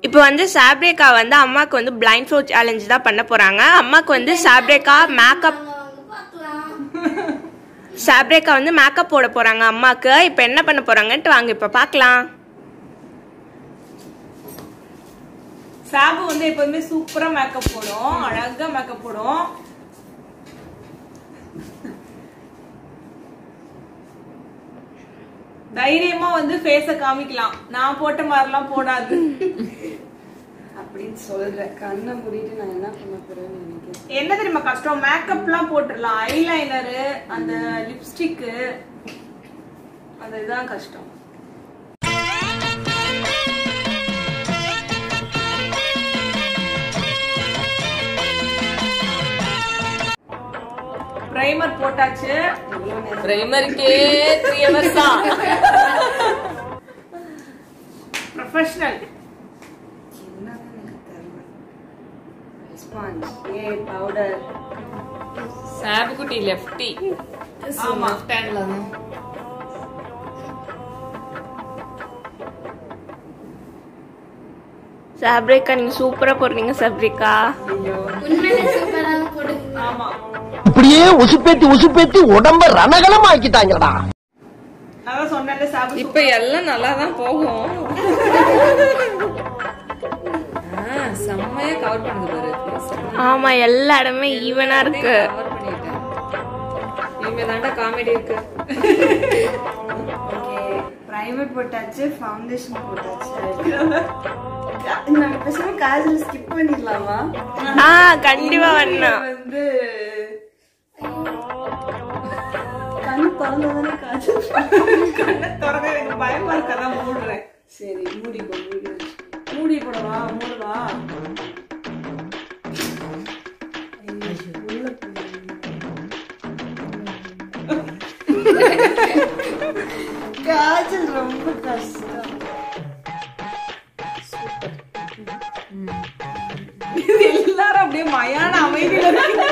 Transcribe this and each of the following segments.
இப்போ வந்து சாப்ரேக்கா வந்து அம்மாக்கு வந்து பிளைண்ட் ஃப்ளோ சேலஞ்ச் தான் பண்ண போறாங்க அம்மாக்கு வந்து சாப்ரேக்கா மேக்கப் சாப்ரேக்கா வந்து மேக்கப் போட போறாங்க அம்மாக்கு இப்போ என்ன பண்ண போறாங்கன்ட்டு வாங்க இப்போ பார்க்கலாம் சாபு வந்து எப்போதுமே சூப்பரா மேக்கப் போடும் அழகா மேக்கப் போடும் தைரியமா வந்து ஃபேஸ காமிக்கலாம் நான் போட்ட மாதிரிலாம் போடாது அப்படின்னு சொல்றேன் கண்ணை மூடிட்டு நான் என்ன பண்ண போறேன்னு நினைக்கிறேன் என்ன தெரியுமா கஷ்டம் மேக்கப்லாம் போட்டுடலாம் ஐலைனரு அந்த லிப்ஸ்டிக்கு அந்த இதுதான் கஷ்டம் பிரைமர் போட்டாச்சு பிரைமரிக்கே த்ரீ ஹவர்ஸ் தான் ப்ரொஃபஷனல் என்னதான் எனக்கு தெரியல ஸ்பாஞ்ச் ஏ பவுடர் சாபுக்குட்டி லெஃப்டி ஆமா. லெஃப்ட் ஹேண்ட்ல தான் சாப்ரேக்கா நீங்க சூப்பரா போடுறீங்க சாப்ரேக்கா ஆமா இப்படியே உசுப்பேத்தி உசுப்பேத்தி உடம்ப ரணகலம் ஆக்கிட்டாங்கடா நான் தான் சொன்னேன்ல சாபு இப்ப எல்லாம் நல்லா தான் போகும் ஆ, செம்மையா கவர் பண்ணுது பாரு face. ஆமா எல்லா இடமே ஈவனா இருக்கு கவர் பண்ணிட்டேன் இனிமே தாண்டா காமெடி இருக்கு ஓகே பிரைமர் போட்டாச்சு ஃபவுண்டேஷன் போட்டாச்சு நம்ம பேசாம காஜல் ஸ்கிப் பண்ணிடலாமா ஆ கண்டிப்பா வேணும் வந்து கண் திறந்தாதானே காஜல் கண்ணை திறக்க எனக்கு பயமா இருக்கதான் மூடுறேன் சரி மூடிக்கோ மூடி மூடி போடவா மூடுவா காஜல் ரொம்ப கஷ்டம் இது எல்லாரும் அப்படியே மயான அமைதியில இருக்கு.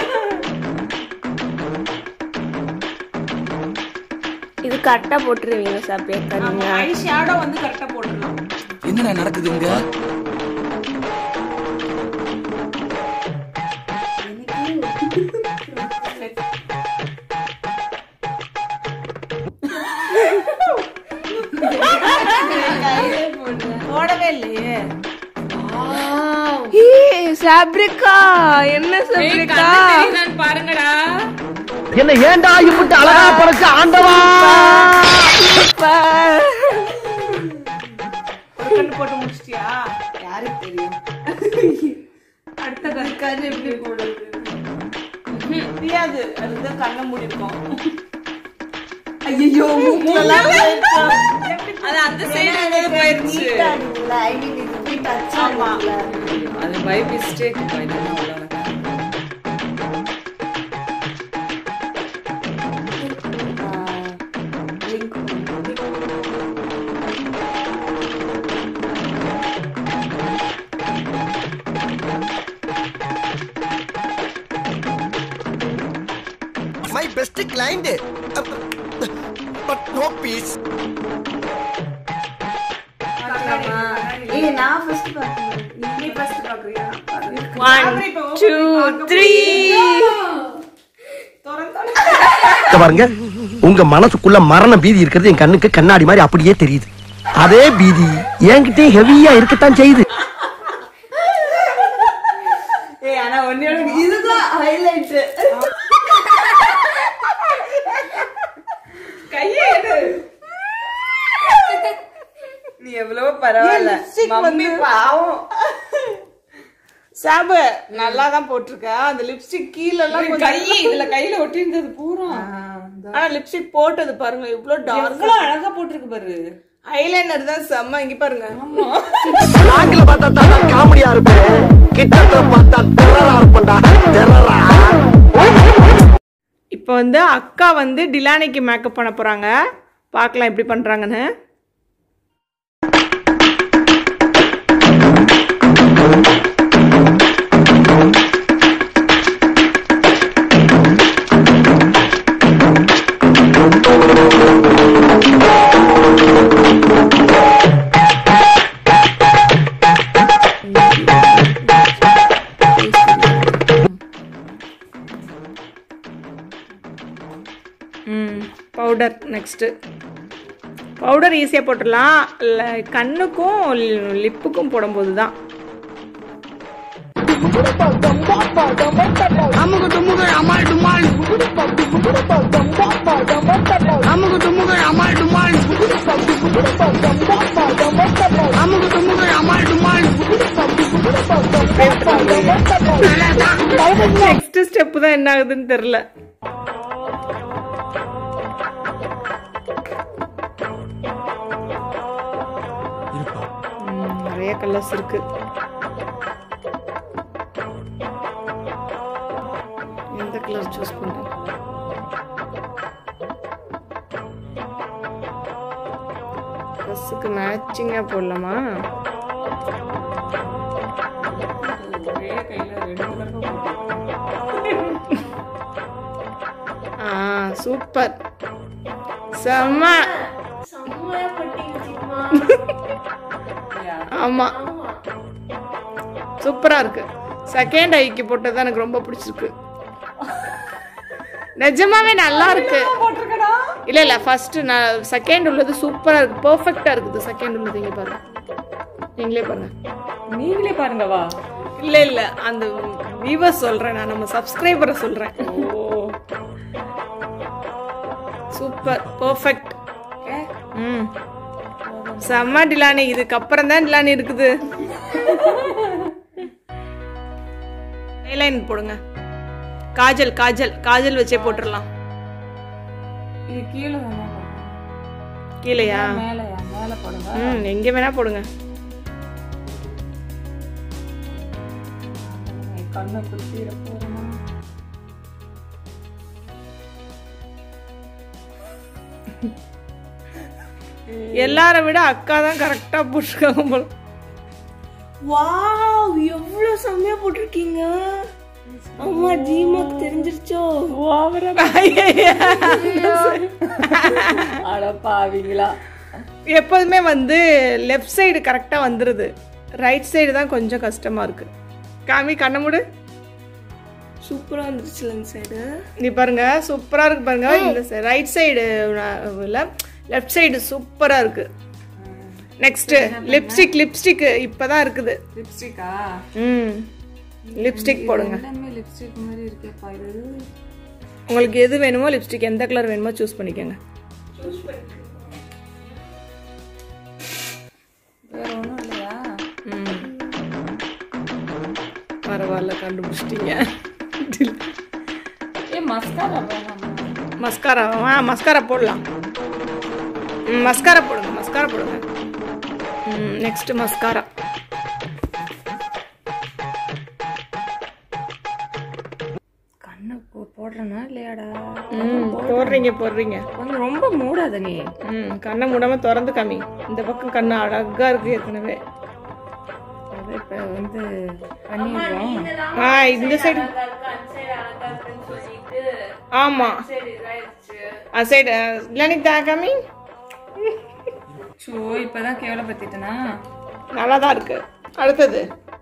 இது கரெக்டா போட்டுருவீங்க சாப்ரேக்கா நம்ம நீங்க ஐ ஷேடோ வந்து கரெக்டா போட்டுடலாம் என்ன நடக்குது இங்க போடவே இல்லையே ஏய், சாப்ரிக்கா என்ன சாப்ரிக்கா நான் பாருங்கடா என்ன ஏன்டா இப்படி அழகா படைச்ச ஆண்டவா சூப்பர். ஒரு கண்ணு போட்டு முடிச்சிட்டியா யாருக்கு தெரியும் அடுத்த கண்ணு காஜல் எப்படி போடுறது தெரியாது அதுதான் கண்ணை மூடி இருக்கோம் ஐயோ அது அந்த சைடு போயிருச்சு ஐ மீன் இது போய் டச் ஆமா. ஆகல அது பை மிஸ்டேக் இதெல்லாம் அவ்வளவுதான் link my best client but no fees ஏய் நான் ஃபர்ஸ்ட் பார்த்தேன் நீ ஃபர்ஸ்ட் பாக்குறியா One, two, three. திறந்து பாருங்க உங்க மனசுக்குள்ள மரண பீதி இருக்கிறது என் கண்ணுக்கு கண்ணாடி மாதிரி அப்படியே தெரியுது அதே பீதி என்கிட்டயும் ஹெவியா இருக்கத்தான் செய்யுது ஏய் ஆனா ஒன்னே இதுதான் ஹைலைட் கையே எடு நீ எவ்வளவோ பரவாயில்ல ஏன் lipstick மம்மி வந்து- பாவம் சாபு நல்லா தான் போட்டிருக்க அந்த லிப்ஸ்டிக் கீழ எல்லாம் கொஞ்சம் கை இதுல கையில ஒட்டி இருந்தது பூரா ஆனா லிப்ஸ்டிக் போட்டது பாருங்க இவ்வளவு டார்க் எவ்வளவு அழகா போட்டிருக்கு பாரு ஐலைனர் தான் செம்ம இங்க பாருங்க ஆங்கில பார்த்தா தான் காமெடியா இருப்பேன் கிட்டத்துல பார்த்தா டெரரா இருப்பேன்டா டெரரா இப்போ வந்து அக்கா வந்து டிலானிக்கு மேக்கப் பண்ண போறாங்க பார்க்கலாம் எப்படி பண்றாங்கன்னு பவுடர் நெக்ஸ்ட்டு பவுடர் ஈஸியாக போட்டுடலாம் இல்லை கண்ணுக்கும் லிப்புக்கும் போடும்போது தான் நெக்ஸ்ட் ஸ்டெப் தான் என்ன ஆகுதுன்னு தெரில ம், நிறைய கலர்ஸ் இருக்கு எந்த கலர் சூஸ் பண்றேன் ட்ரெஸ்ஸுக்கு மேட்சிங்காக போடலாமா ஆ சூப்பர் செம்ம ஆமா சூப்பரா இருக்கு செகண்ட் ஐக்கு போட்டது தான் எனக்கு ரொம்ப பிடிச்சிருக்கு நிஜமாவே நல்லா இருக்கு இல்ல இல்ல ஃபர்ஸ்ட் நான் செகண்ட் உள்ளது சூப்பரா இருக்கு பெர்ஃபெக்ட்டா இருக்குது செகண்ட் உள்ளது இங்க பாருங்க நீங்களே பாருங்க நீங்களே பாருங்க வா இல்ல இல்ல அந்த வியூவர்ஸ் சொல்றேன் நான் நம்ம சப்ஸ்கிரைபரை சொல்றேன் சூப்பர் பெர்ஃபெக்ட் ம் செம்ம டிலானி இதுக்கு அப்புறம் தான் டிலானி இருக்குது ஐலைன் போடுங்க காஜல் காஜல் காஜல் வச்சே போட்டுடலாம் இது கீழே தானே கீழையா மேலையா மேலே போடுங்க ம் எங்க வேணா போடுங்க கண்ணை குத்திர போறோமா எல்லாரை விட அக்கா தான் கரெக்டா போட்டிருக்காங்க போல வாவ் எவ்வளவு செம்மையா போட்டிருக்கீங்க அம்மா ஜீமாக்கு தெரிஞ்சிருச்சோ அட பாவீங்களா எப்போதுமே வந்து லெஃப்ட் சைடு கரெக்டாக வந்துடுது ரைட் சைடு தான் கொஞ்சம் கஷ்டமா இருக்கு காமி கண்ண மூடு சூப்பரா வந்துருச்சுல இந்த சைடு நீ பாருங்க சூப்பரா இருக்கு பாருங்க இந்த ரைட் சைடு இல்ல லெஃப்ட் சைடு சூப்பரா இருக்கு நெக்ஸ்ட் லிப்ஸ்டிக் லிப்ஸ்டிக் இப்பதான் இருக்குது லிப்ஸ்டிக்கா ம் லிப்ஸ்டிக் போடுங்க எல்லாமே லிப்ஸ்டிக் மாதிரி இருக்கேப்பா இது உங்களுக்கு எது வேணுமோ லிப்ஸ்டிக் எந்த கலர் வேணுமோ சூஸ் பண்ணிக்கோங்க வேற ஒன்றும் இல்லையா ம் பரவாயில்ல கண்டுபிடிச்சிட்டீங்க ஏ மஸ்காரா வேணாமா மஸ்காரா ஆ மஸ்காரா போடலாம் ம் மஸ்காரா போடுங்க மஸ்காரா போடுங்க ம் நெக்ஸ்ட் மஸ்காரா கண்ணை போ- போடுறேனா இல்லையாடா ம் போடுறீங்க போடுறீங்க கொஞ்சம் ரொம்ப மூடாத நீ ம் கண்ணை மூடாம திறந்து காமி இந்த பக்கம் கண்ணு அழகா இருக்கு ஏற்கனவே அது இப்போ வந்து பண்ணிடுறோம் ஆ இந்த சைடு ஆமா ஆ சைடு இல்லைன்னு தா காமி ஸோ இப்போதான் கேவலப்படுத்திட்டேனா நல்லா தான் இருக்கு அடுத்தது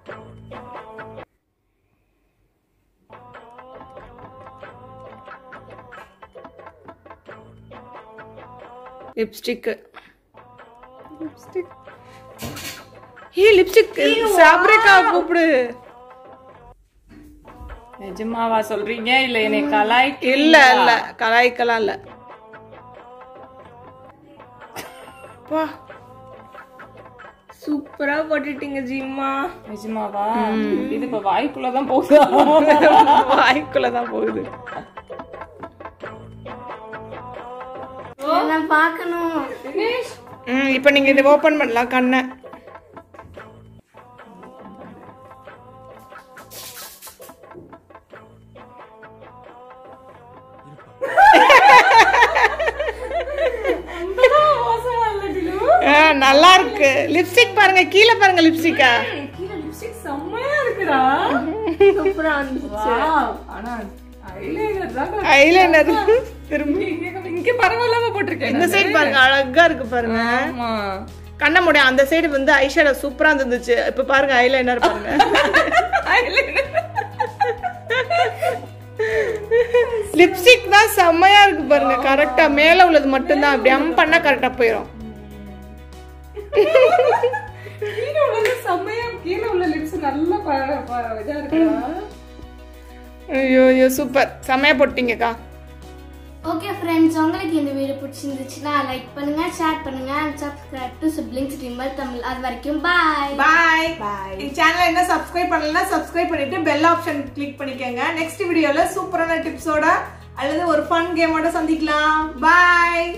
லிப்ஸ்டிக் லிப்ஸ்டிக் ஏ லிப்ஸ்டிக் சாப்ரிக்கா கூப்பிடு நிஜமாவா சொல்றீங்க இல்ல என்னை கலாய் இல்ல இல்ல கலாய்க்கலாம் இல்ல வா சூப்பரா போட்டுட்டீங்க ஜீமா நிஜமாவா இது இப்ப வாய்க்குள்ளதான் போகுதா வாய்க்குள்ளதான் போகுது நான் பார்க்கணும் ம் இப்போ நீங்க இதை ஓபன் பண்ணலாம் கண்ணை ஆ, நல்லா இருக்கு லிப்ஸ்டிக் பாருங்க கீழே பாருங்க லிப்ஸ்டிக்கா செம்மையா இருக்குடா சூப்பரா வந்துச்சு ஆனா ஐலைனர் தான் ஐலைனர் திரும்பி இங்க பரவாயில்லாம போட்டிருக்கேன் இந்த சைடு பாருங்க அழகா இருக்கு பாருங்க ஆமா கண்ண முடியும் அந்த சைடு வந்து ஐஷேடோ சூப்பரா இருந்துச்சு இப்ப பாருங்க ஐலைனர் பாருங்க லிப்ஸ்டிக் தான் செம்மையா இருக்கு பாருங்க கரெக்டா மேல உள்ளது மட்டும்தான் அப்படி அம் பண்ணா கரெக்டா போயிடும் கீழே உள்ளது செம்மையா கீழே உள்ள லிப்ஸ் நல்லா ப- ப- இதா இருக்கா ஐயோ ஐயோ சூப்பர் செம்மையா போட்டீங்கக்கா ஓகே ஃப்ரெண்ட்ஸ் உங்களுக்கு இந்த வீடியோ பிடிச்சிருந்துச்சுன்னா லைக் பண்ணுங்க ஷேர் பண்ணுங்க and subscribe to siblings dreamer Tamil அது வரைக்கும் பாய் பாய் பாய் எங்க சேனலை என்ன சப்ஸ்கிரைப் பண்ணலன்னா சப்ஸ்கிரைப் பண்ணிட்டு பெல் ஆப்ஷன் கிளிக் பண்ணிக்கோங்க நெக்ஸ்ட் வீடியோல சூப்பரான டிப்ஸோட அல்லது ஒரு ஃபன் கேமோட சந்திக்கலாம் பாய்